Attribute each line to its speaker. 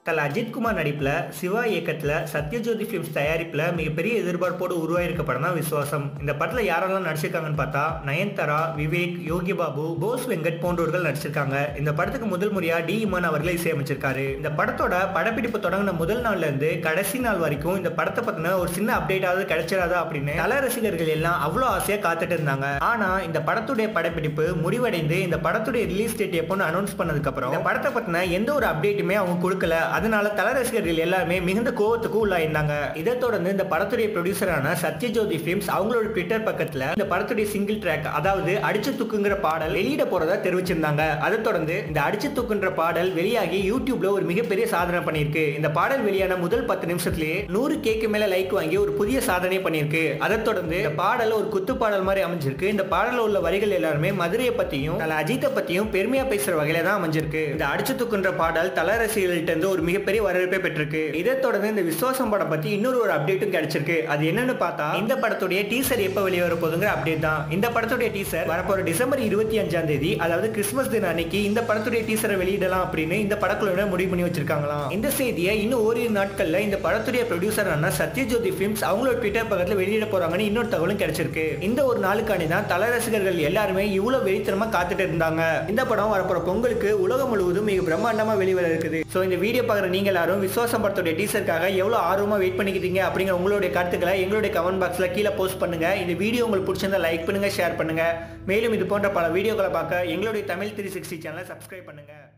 Speaker 1: தல அஜித் குமார் நடிப்புல சிவா இயக்கத்துல சத்யஜோதி பிலிம்ஸ் தயாரிப்புல மிகப்பெரிய எதிர்பார்ப்போடு உருவாயிருக்க படம் தான் விசுவாசம் இந்த படத்துல யாரெல்லாம் நடிச்சிருக்காங்கன்னு பார்த்தா நயன்தாரா விவேக் யோகி பாபு போஸ் வெங்கட் போன்றவர்கள் நடிச்சிருக்காங்க இந்த படத்துக்கு முதல் முறையா டி இமான் அவர்களை இசையமைச்சிருக்காரு இந்த படத்தோட படப்பிடிப்பு தொடங்கின முதல் நாள்ல இருந்து கடைசி நாள் வரைக்கும் இந்த படத்தை பத்தின ஒரு சின்ன அப்டேட்டாவது கிடைச்சிடாதா அப்படின்னு தல ரசிகர்கள் எல்லாம் அவ்வளோ ஆசையா காத்துட்டு இருந்தாங்க ஆனா இந்த படத்துடைய படப்பிடிப்பு முடிவடைந்து இந்த படத்துடைய ரிலீஸ் டேட் எப்போன்னு அனௌன்ஸ் பண்ணதுக்கு அப்புறம் இந்த படத்தை பத்தின எந்த ஒரு அப்டேட்டுமே அவங்க கொடுக்கல அதனால தல ரசிகர்கள் எல்லாருமே மிகுந்த கோவத்துக்கு உள்ளாயிருந்தாங்க இதை தொடர்ந்து இந்த படத்துடைய ப்ரொடியூசரான சத்யஜோதி பிலிம்ஸ் அவங்களோட ட்விட்டர் பக்கத்துல இந்த படத்துடைய சிங்கிள் ட்ராக் அதாவது அடிச்சு தூக்குங்கிற பாடல் வெளியிட போறதா தெரிவிச்சிருந்தாங்க அதை தொடர்ந்து இந்த அடிச்சு தூக்குன்ற பாடல் வெளியாகி யூடியூப்ல ஒரு மிகப்பெரிய சாதனை பண்ணியிருக்கு இந்த பாடல் வெளியான முதல் பத்து நிமிஷத்துலயே நூறு கேக்கு மேல லைக் வாங்கி ஒரு புதிய சாதனை பண்ணியிருக்கு அதை தொடர்ந்து இந்த பாடல் ஒரு குத்து பாடல் மாதிரி அமைஞ்சிருக்கு இந்த பாடல்ல உள்ள வரிகள் எல்லாருமே மதுரையை பத்தியும் தல அஜித்தை பத்தியும் பெருமையா பேசுற வகையில தான் அமைஞ்சிருக்கு இந்த அடிச்சு தூக்குன்ற பாடல் தல ரசிகர்கள்ட்ட இருந்து ஒரு மிகப்பெரிய வரவேற்பை பெற்றிருக்கு இதை தொடர்ந்து இந்த விசுவாசம் படம் பத்தி இன்னொரு ஒரு அப்டேட்டும் கிடைச்சிருக்கு அது என்னன்னு பார்த்தா இந்த படத்துடைய டீசர் எப்ப வெளியே வர போகுதுங்கிற அப்டேட் தான் இந்த படத்துடைய டீசர் வரப்போற டிசம்பர் இருபத்தி அஞ்சாம் தேதி அதாவது கிறிஸ்துமஸ் தின அன்னைக்கு இந்த படத்துடைய டீசரை வெளியிடலாம் அப்படின்னு இந்த படக்குழுவினர் முடிவு பண்ணி வச்சிருக்காங்களாம் இந்த செய்தியை இன்னும் ஓரிரு நாட்கள்ல இந்த படத்துடைய ப்ரொடியூசரான சத்யஜோதி பிலிம்ஸ் அவங்களோட ட்விட்டர் பக்கத்துல வெளியிட போறாங்கன்னு இன்னொரு தகவலும் கிடைச்சிருக்கு இந்த ஒரு நாளுக்காண்டி தான் தல ரசிகர்கள் எல்லாருமே இவ்வளவு வெறித்தனமா காத்துட்டு இருந்தாங்க இந்த படம் வரப்போற பொங்கலுக்கு உலகம் முழுவதும் மிக பிரம்மாண்டமா வெளிவர இருக்குது ஸோ இந்த வீடியோ பார்க்குற நீங்க எல்லாரும் விசுவாசம் படத்துடைய டீசருக்காக எவ்வளவு ஆர்வமா வெயிட் பண்ணிக்கிட்டீங்க அப்படிங்கிற உங்களுடைய கருத்துக்களை எங்களுடைய கமெண்ட் பாக்ஸ்ல கீழே போஸ்ட் பண்ணுங்க இந்த வீடியோ உங்களுக்கு பிடிச்சிருந்தா லைக் பண்ணுங்க ஷேர் பண்ணுங்க மேலும் இது போன்ற பல வீடியோக்களை பார்க்க எங்களுடைய தமிழ் த்ரீ சிக்ஸ்டி சேனலை சப்ஸ்கிரைப் பண்ணுங்க